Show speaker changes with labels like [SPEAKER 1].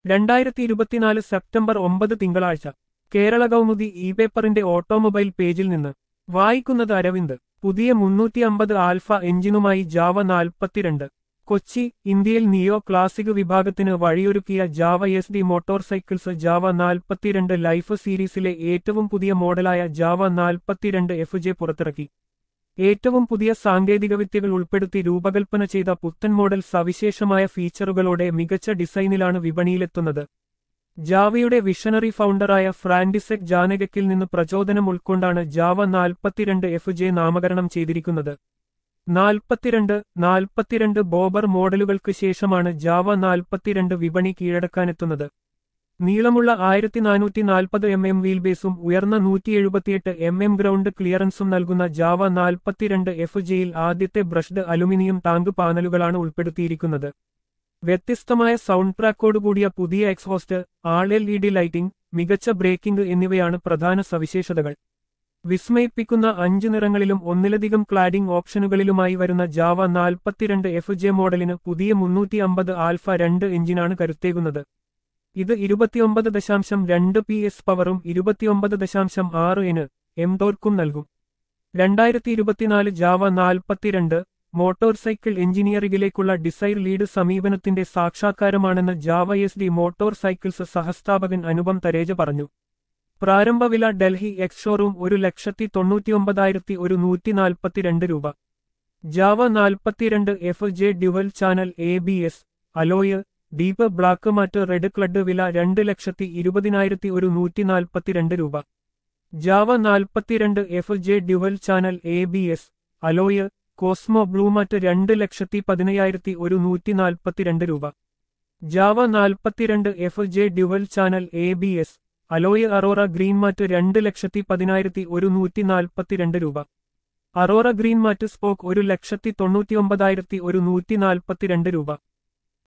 [SPEAKER 1] രണ്ടായിരത്തി ഇരുപത്തിനാല് സെപ്റ്റംബർ ഒമ്പത് തിങ്കളാഴ്ച കേരള കൗമുദി ഇ പേപ്പറിന്റെ ഓട്ടോമൊബൈൽ പേജിൽ നിന്ന് വായിക്കുന്നത് അരവിന്ദ് പുതിയ മുന്നൂറ്റി അമ്പത് ആൽഫ എഞ്ചിനുമായി ജാവ നാൽപ്പത്തിരണ്ട് കൊച്ചി ഇന്ത്യയിൽ നിയോ ക്ലാസിക് വിഭാഗത്തിന് വഴിയൊരുക്കിയ Jawa S D motor cycles Jawa നാൽപ്പത്തിരണ്ട് ലൈഫ് സീരീസിലെ ഏറ്റവും പുതിയ മോഡലായ ജാവ നാൽപ്പത്തിരണ്ട് എഫ് ജെ പുറത്തിറക്കി ഏറ്റവും പുതിയ സാങ്കേതികവിദ്യകൾ ഉൾപ്പെടുത്തി രൂപകൽപ്പന ചെയ്ത പുത്തൻ മോഡൽ സവിശേഷമായ ഫീച്ചറുകളോടെ മികച്ച ഡിസൈനിലാണ് വിപണിയിലെത്തുന്നത് ജാവയുടെ വിഷണറി ഫൗണ്ടറായ ഫ്രാൻഡിസെക് ജാനകക്കിൽ നിന്ന് പ്രചോദനം ഉൾക്കൊണ്ടാണ് ജാവ നാൽപ്പത്തിരണ്ട് എഫ് ജെ നാമകരണം ചെയ്തിരിക്കുന്നത് നാൽപ്പത്തിരണ്ട് നാൽപ്പത്തിരണ്ട് ബോബർ മോഡലുകൾക്ക് ശേഷമാണ് ജാവ നാൽപ്പത്തിരണ്ട് വിപണി കീഴടക്കാനെത്തുന്നത് നീളമുള്ള ആയിരത്തി നാനൂറ്റി നാൽപ്പത് എം എം വീൽ ബേസും ഉയർന്ന നൂറ്റി എഴുപത്തിയെട്ട് എം എം ഗ്രൗണ്ട് ക്ലിയറൻസും നൽകുന്ന ജാവ നാൽപ്പത്തിരണ്ട് എഫ് ജെയിൽ ആദ്യത്തെ ബ്രഷ്ഡ് അലുമിനിയം ടാങ്ക് പാനലുകളാണ് ഉൾപ്പെടുത്തിയിരിക്കുന്നത് വ്യത്യസ്തമായ സൗണ്ട് ട്രാക്കോടുകൂടിയ പുതിയ exhaust all L E D lighting മികച്ച ബ്രേക്കിംഗ് എന്നിവയാണ് പ്രധാന സവിശേഷതകൾ വിസ്മയിപ്പിക്കുന്ന അഞ്ച് നിറങ്ങളിലും ഒന്നിലധികം ക്ലാഡിംഗ് ഓപ്ഷനുകളിലുമായി വരുന്ന ജാവ നാൽപ്പത്തിരണ്ട് എഫ് ജെ മോഡലിന് പുതിയ മുന്നൂറ്റി അമ്പത് ആൽഫ രണ്ട് എഞ്ചിനാണ് കരുത്തേകുന്നത് ഇത് ഇരുപത്തിയൊമ്പത് ദശാംശം രണ്ട് പി എസ് പവറും ഇരുപത്തിയൊമ്പത് ദശാംശം ആറ് എന് എം ടോർക്കും നൽകും രണ്ടായിരത്തി ഇരുപത്തിനാല് ജാവ നാൽപ്പത്തിരണ്ട് മോട്ടോർ സൈക്കിൾ എഞ്ചിനീയറിംഗിലേക്കുള്ള ഡിസൈർ ലീഡ് സമീപനത്തിന്റെ സാക്ഷാത്കാരമാണെന്ന് Jawa S D motor cycles സഹസ്ഥാപകൻ അനുപം തരേജ പറഞ്ഞു പ്രാരംഭ വില ഡൽഹി എക്സ് ഷോറൂം ഒരു ലക്ഷത്തി തൊണ്ണൂറ്റിയൊമ്പതായിരത്തി ഒരു നൂറ്റി നാൽപ്പത്തിരണ്ട് രൂപ ജാവ നാൽപ്പത്തിരണ്ട് F J dual channel A B S alloy deep black matte red clad വില രണ്ട് ലക്ഷത്തി ഇരുപതിനായിരത്തി ഒരു നൂറ്റി നാൽപ്പത്തിരണ്ട് രൂപ ജാവ നാൽപ്പത്തിരണ്ട് F J dual channel A B S alloy cosmo blue matte രണ്ട് ലക്ഷത്തി പതിനയ്യായിരത്തി ഒരു നൂറ്റി നാൽപ്പത്തിരണ്ട് രൂപ ജാവ നാൽപ്പത്തിരണ്ട് F J dual channel A B S alloy aurora green matte രണ്ട് ലക്ഷത്തി പതിനായിരത്തി ഒരു നൂറ്റി നാൽപ്പത്തിരണ്ട് രൂപ അറോറ ഗ്രീൻ മാറ്റ് സ്പോക്ക് ഒരു ലക്ഷത്തി തൊണ്ണൂറ്റിയൊമ്പതായിരത്തി ഒരു നൂറ്റി നാൽപ്പത്തിരണ്ട് രൂപ